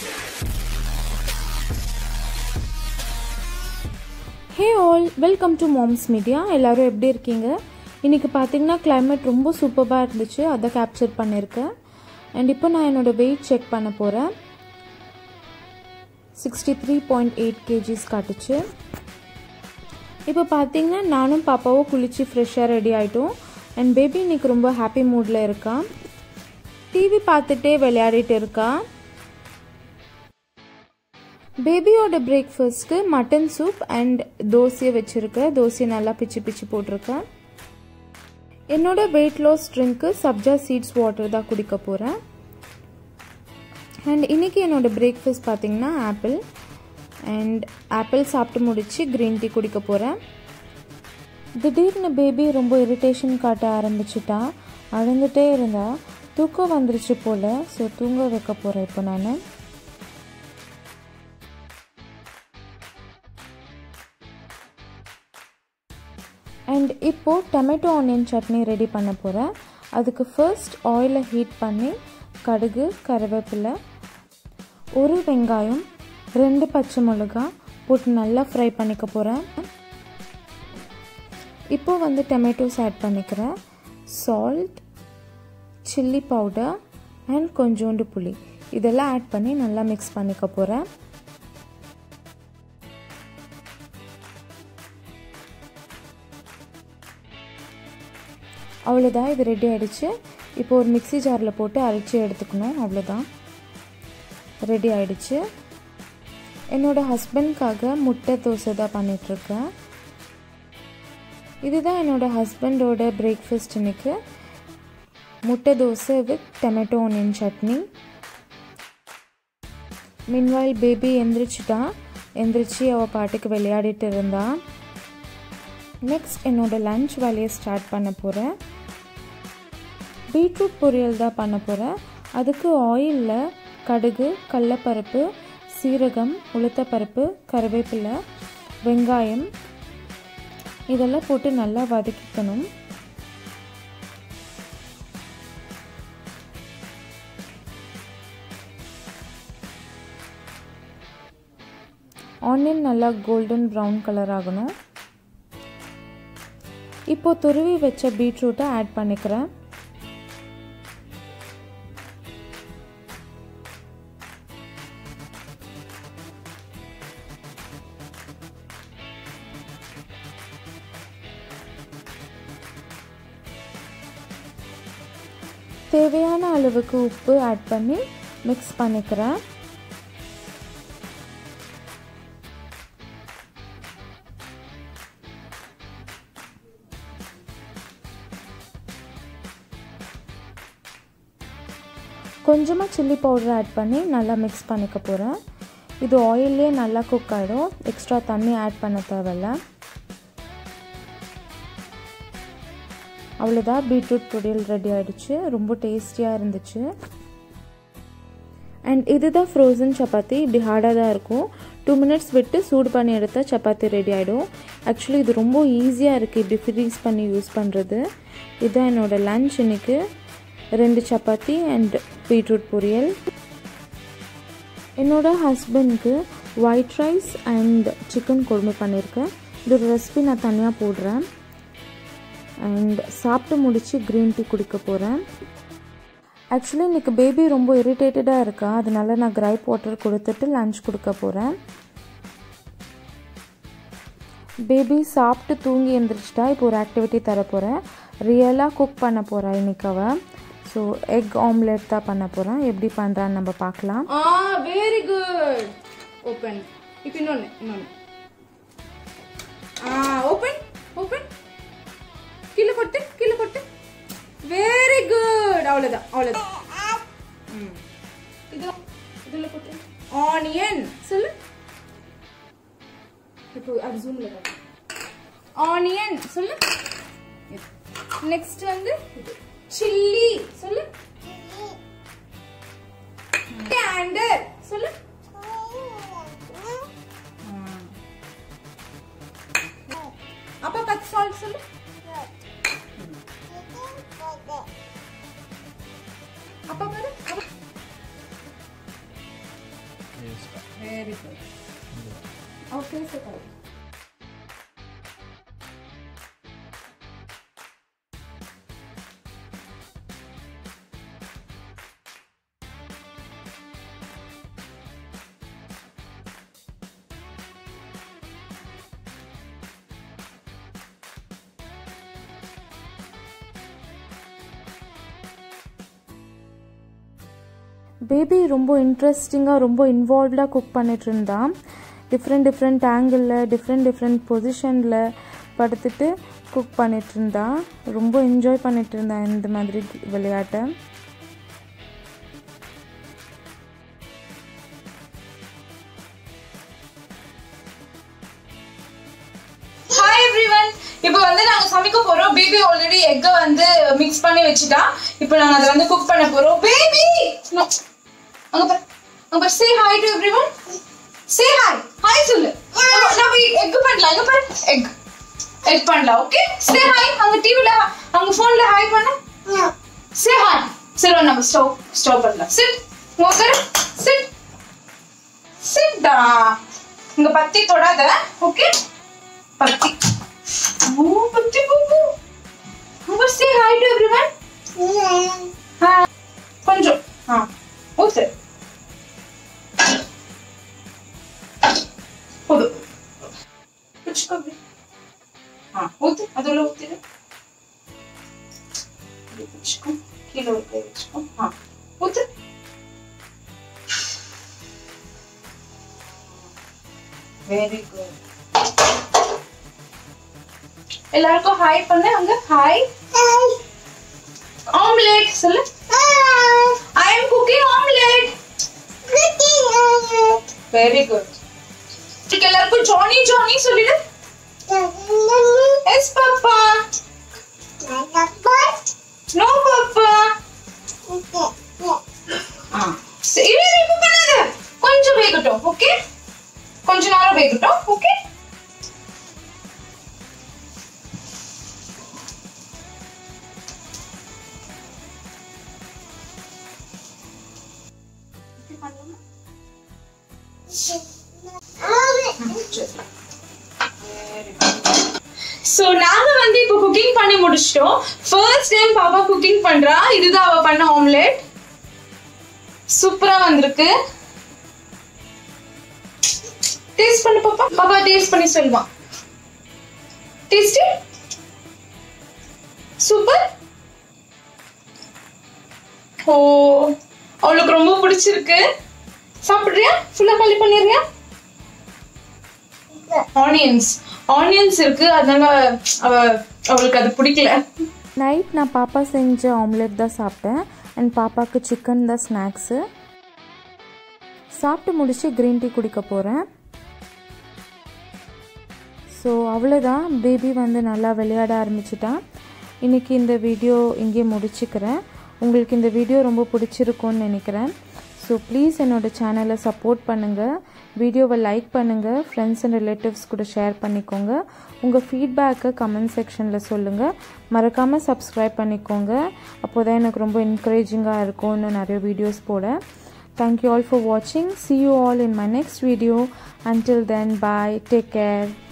Hey all welcome to moms media எல்லோரும் எப்படி இருக்கீங்க இன்றைக்கி பார்த்தீங்கன்னா climate ரொம்ப சூப்பராக இருந்துச்சு அதை கேப்சர் பண்ணியிருக்கேன் அண்ட் இப்போ நான் என்னோடய வெயிட் செக் பண்ண போகிறேன் sixty three point eight KGs காட்டுச்சு இப்போ பார்த்தீங்கன்னா நானும் பாப்பாவும் குளித்து ஃப்ரெஷ்ஷாக ரெடி ஆகிட்டோம் அண்ட் பேபி இன்னைக்கு ரொம்ப ஹாப்பி மூடில் இருக்கா டிவி பார்த்துட்டே விளையாடிட்டு இருக்கா பேபியோட பிரேக்ஃபாஸ்ட்க்கு மட்டன் சூப் அண்ட் தோசையை வச்சுருக்கேன் தோசையை நல்லா பிச்சு பிச்சு போட்டிருக்கேன் என்னோட வெயிட் லாஸ் ட்ரிங்க்கு சப்ஜா சீட்ஸ் வாட்டர் தான் குடிக்க போகிறேன் அண்ட் இன்றைக்கி என்னோட பிரேக்ஃபாஸ்ட் பார்த்தீங்கன்னா ஆப்பிள் அண்ட் ஆப்பிள் சாப்பிட்டு முடிச்சு க்ரீன் டீ குடிக்க போகிறேன் திடீர்னு பேபி ரொம்ப இரிட்டேஷன் காட்ட ஆரம்பிச்சிட்டா அழுந்துட்டே இருந்தா தூக்கம் வந்துருச்சு போல் ஸோ தூங்க வைக்க போகிறேன் இப்போ நான் அண்ட் இப்போது டொமேட்டோ ஆனியன் சட்னி ரெடி பண்ண போகிறேன் அதுக்கு ஃபர்ஸ்ட் ஆயிலை ஹீட் பண்ணி கடுகு கருவேப்பிலை ஒரு வெங்காயம் ரெண்டு பச்சை மிளகா போட்டு நல்லா ஃப்ரை பண்ணிக்க போகிறேன் இப்போ வந்து டொமேட்டோஸ் ஆட் பண்ணிக்கிறேன் சால்ட் சில்லி பவுடர் அண்ட் கொஞ்சோண்டு புளி இதெல்லாம் ஆட் பண்ணி நல்லா மிக்ஸ் பண்ணிக்க போகிறேன் அவ்வளோதான் இது ரெடி ஆகிடுச்சு இப்போ ஒரு மிக்சி ஜாரில் போட்டு அரைச்சி எடுத்துக்கணும் அவ்வளோதான் ரெடி ஆகிடுச்சு என்னோடய ஹஸ்பண்ட்காக முட்டை தோசை தான் பண்ணிகிட்ருக்கேன் இதுதான் என்னோடய ஹஸ்பண்டோட பிரேக்ஃபாஸ்ட் இன்னைக்கு முட்டை dosa with tomato onion chutney மின்வாயில் பேபி எந்திரிச்சிட்டான் எந்திரிச்சு அவள் பாட்டுக்கு விளையாடிட்டு இருந்தான் நெக்ஸ்ட் என்னோட லன்ச் வேலையை ஸ்டார்ட் பண்ண போகிறேன் பீட்ரூட் பொரியல் தான் பண்ண போகிறேன் அதுக்கு ஆயிலில் கடுகு கடலப்பருப்பு சீரகம் உளுத்தப்பருப்பு கருவேப்பிலை வெங்காயம் இதெல்லாம் போட்டு நல்லா வதக்கிக்கணும் ஆனியன் நல்லா கோல்டன் ப்ரௌன் கலர் ஆகணும் இப்போ துருவி வச்ச பீட்ரூட்டை ஆட் பண்ணிக்கிறேன் தேவையான அளவுக்கு உப்பு ஆட் பண்ணி மிக்ஸ் பண்ணிக்கிறேன் கொஞ்சமாக சில்லி பவுடர் ஆட் பண்ணி நல்லா மிக்ஸ் பண்ணிக்க போகிறேன் இது ஆயிலே நல்லா குக் ஆகிடும் எக்ஸ்ட்ரா தண்ணி ஆட் பண்ண தேவையில்ல அவ்வளோதான் பீட்ரூட் பொரியல் ரெடி ஆகிடுச்சு ரொம்ப டேஸ்டியாக இருந்துச்சு அண்ட் இதுதான் ஃப்ரோசன் சப்பாத்தி இப்படி ஹார்டாக தான் இருக்கும் டூ மினிட்ஸ் விட்டு சூடு பண்ணி எடுத்தால் சப்பாத்தி ரெடி ஆகிடும் ஆக்சுவலி இது ரொம்ப ஈஸியாக இருக்குது இப்படி ஃப்ரீஸ் பண்ணி யூஸ் பண்ணுறது இதுதான் என்னோடய லன்ச் இன்றைக்கி ரெண்டு சப்பாத்தி அண்ட் பீட்ரூட் பொரியல் என்னோடய ஹஸ்பண்ட்க்கு ஒயிட் ரைஸ் அண்ட் சிக்கன் குழம்பு பண்ணியிருக்கேன் இதோட ரெசிபி நான் தனியாக போடுறேன் அண்ட் சாப்பிட்டு முடித்து க்ரீன் டீ குடிக்க போகிறேன் ஆக்சுவலி இன்றைக்கி பேபி ரொம்ப இரிட்டேட்டடாக இருக்கா அதனால நான் கிரைப் வாட்டர் கொடுத்துட்டு லன்ச் கொடுக்க போகிறேன் பேபி சாப்பிட்டு தூங்கி எழுந்திரிச்சிட்டா இப்போ ஒரு ஆக்டிவிட்டி தர போகிறேன் ரியலாக குக் பண்ண போகிறேன் இன்னைக்கு அவள் ஸோ எக் ஆம்லெட் தான் பண்ண போகிறேன் எப்படி பண்ணுறான்னு நம்ம பார்க்கலாம் ஆ வெரி குட் ஓப்பன் இப்போ இன்னொன்று இன்னொன்று ஆ ஓப்பன் ஓப்பன் கீழே கொட்டு கீழே கொட்டு வெரி குட் அவ்வளோதான் அவ்வளோதான் ம் இது இதில் கொட்டு ஆனியன் சொல்லு இப்போ அது ஜூமில் ஆனியன் சொல்லு நெக்ஸ்ட் வந்து சில்லி சொல்லு கேண்டர் சொல்லு அப்பா பத்து சால்ட் சொல்லு அப்பா பாரு அப்பா. Very good okay sir baby ரொம்ப இன்ட்ரெஸ்டிங்காக ரொம்ப இன்வால்வ்டாக குக் பண்ணிட்டு இருந்தான் டிஃப்ரெண்ட் டிஃப்ரெண்ட் ஆங்கிளில் டிஃப்ரெண்ட் டிஃப்ரெண்ட் பொசிஷனில் படுத்துட்டு குக் பண்ணிட்டு இருந்தான் ரொம்ப என்ஜாய் பண்ணிட்டு இருந்தான் இந்த மாதிரி விளையாட்டை ஹாய் எவ்ரிவன் இப்போ வந்து நாங்க சமைக்க போறோம் பேபி ஆல்ரெடி எக்க வந்து மிக்ஸ் பண்ணி வச்சுட்டா இப்போ நாங்க அதை வந்து குக் பண்ண போறோம் பேபி நோ அங்க பாரு அங்க பாரு say hi to everyone say hi hi சொல்லு நம்ம நம்ம எக் பண்ணலாம் அங்க பாரு எக் எக் பண்ணலாம் ஓகே சே ஹாய் அங்க டிவில அங்க போன்ல ஹாய் பண்ண சே ஹாய் சரி வா, நம்ம ஸ்டவ் ஸ்டவ் பண்ணலாம் சிட் உட்காரு சிட் சிட்டா இங்க பத்தி தொடாத ஓகே பத்தி ஓ பத்தி பூ Number say hi to everyone. Hi. கொஞ்சம் ஆ ஊத்து போதும் வச்சுக்கோ அப்படி ஆ ஊத்து அதுல ஊத்திடு இப்படி வச்சுக்கோ கீழே ஒரு கை வச்சுக்கோ ஆ ஊத்து வெரி குட் எல்லாருக்கும் ஹாய் பண்ணு அங்க ஹாய் ஆம்லெட் சொல்லு I am cooking omelette very good இதுக்கு எல்லாருக்கும் ஜானி ஜானி சொல்லிடு எஸ் பாப்பா நோ பாப்பா சரி இப்போ பண்ணாத கொஞ்சம் வேகட்டும் ஓகே கொஞ்ச நேரம் வேகட்டும் ஓகே சோ நாங்க வந்து இப்போ குக்கிங் பண்ணி முடிச்சிட்டோம் ஃபர்ஸ்ட் டைம் பாப்பா குக்கிங் பண்றா இதுதான் அவ பண்ண ஆம்லெட் சூப்பரா வந்திருக்கு டேஸ்ட் பண்ணு பாப்பா பாப்பா டேஸ்ட் பண்ணி சொல்லுவான் டேஸ்டி சூப்பர் ஓ அவளுக்கு ரொம்ப பிடிச்சிருக்கு சாப்பிடுறியா ஃபுல்லா காலி பண்ணிடுறியா ஆனியன்ஸ் ஆனியன்ஸ் இருக்கு அதனால அவ அவளுக்கு அது பிடிக்கல நைட் நான் பாப்பா செஞ்ச ஆம்லெட் தான் சாப்பிட்டேன் அண்ட் பாப்பாவுக்கு சிக்கன் தான் ஸ்நாக்ஸு சாப்பிட்டு முடிச்சு க்ரீன் டீ குடிக்க போகிறேன் ஸோ அவ்வளோதான் பேபி வந்து நல்லா விளையாட ஆரம்பிச்சிட்டான் இன்றைக்கி இந்த வீடியோ இங்கே முடிச்சுக்கிறேன் உங்களுக்கு இந்த வீடியோ ரொம்ப பிடிச்சிருக்கும்னு நினைக்கிறேன் ஸோ ப்ளீஸ் என்னோடய சேனலை சப்போர்ட் பண்ணுங்கள் வீடியோவை லைக் பண்ணுங்கள் ஃப்ரெண்ட்ஸ் அண்ட் ரிலேட்டிவ்ஸ் கூட ஷேர் பண்ணிக்கோங்க உங்கள் ஃபீட்பேக்கை கமெண்ட் செக்ஷனில் சொல்லுங்கள் மறக்காமல் சப்ஸ்கிரைப் பண்ணிக்கோங்க அப்போ தான் எனக்கு ரொம்ப என்கரேஜிங்காக இருக்கும் இன்னும் நிறைய வீடியோஸ் போட தேங்க்யூ ஆல் ஃபார் வாட்சிங் see you all in my next video until then bye take care